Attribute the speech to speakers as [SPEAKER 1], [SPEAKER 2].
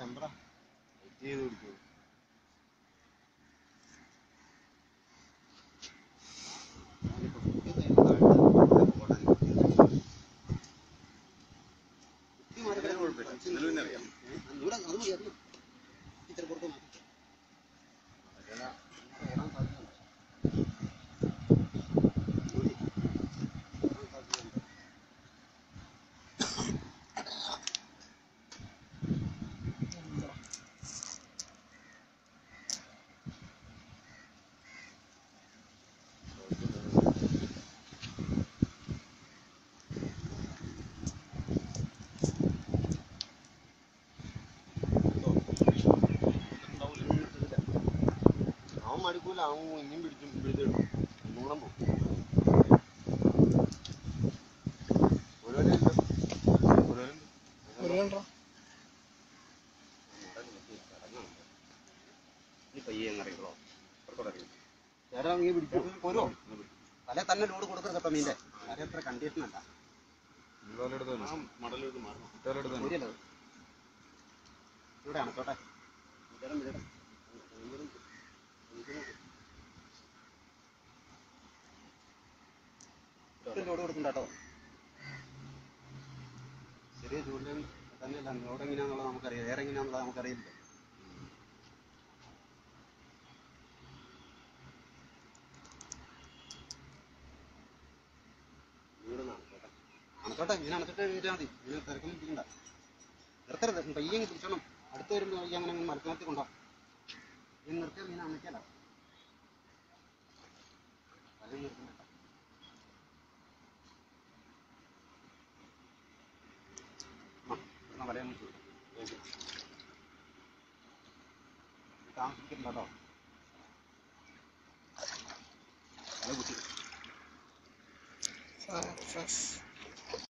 [SPEAKER 1] Tempera ചെയ്ത് പിടിക്കും അവൻ മടുക്കൂല അവൻ ഇനിയും പിടിച്ചും പിടിച്ചിടും മൂളം പോകും ഓരോരുണ്ട് ഓരോരുണ്ട്
[SPEAKER 2] ചേരാണെങ്കിൽ പിടിക്കും പോരോ തല തന്നെ ലോഡ് കൊടുക്കരുത് ഇപ്പം മീൻ്റെ തല അത്ര കണ്ടീഷൻ അല്ല
[SPEAKER 1] ആ മടലെടുത്ത് മാറണം
[SPEAKER 2] ശരിയല്ലത് ഇവിടെ അണച്ചോട്ടെ ഇതരം വിടണം ലോഡ് കൊടുക്കണ്ട കേട്ടോ ചെറിയ ചൂടിലും തന്നെയല്ല ലോഡ് എങ്ങനെയാണെന്നുള്ളത് നമുക്കറിയാം വേറെ എങ്ങനെയാണെന്നുള്ളത് നമുക്കറിയില്ല അണച്ചോട്ടെ ഇങ്ങനെ അണച്ചിട്ട് വീട്ടാൽ മതി ഇങ്ങനെ തിരക്കൊന്നും പിടിക്കണ്ട നിർത്തരുത് പയ്യെ പിടിച്ചോണം അടുത്ത് വരുമ്പോൾ പയ്യെ അങ്ങനെ അങ്ങനെ മരത്തി നിർത്തി കൊണ്ടോ ഇനി നിർത്തിയാൽ മീനെ അണയ്ക്കാല വല നിർത്തണ്ട ആ, എന്നാ വലയൊന്ന് ചൂട്. താമസിക്കില്ല കേട്ടോ വല കുത്തി
[SPEAKER 3] ഫ്രഷ്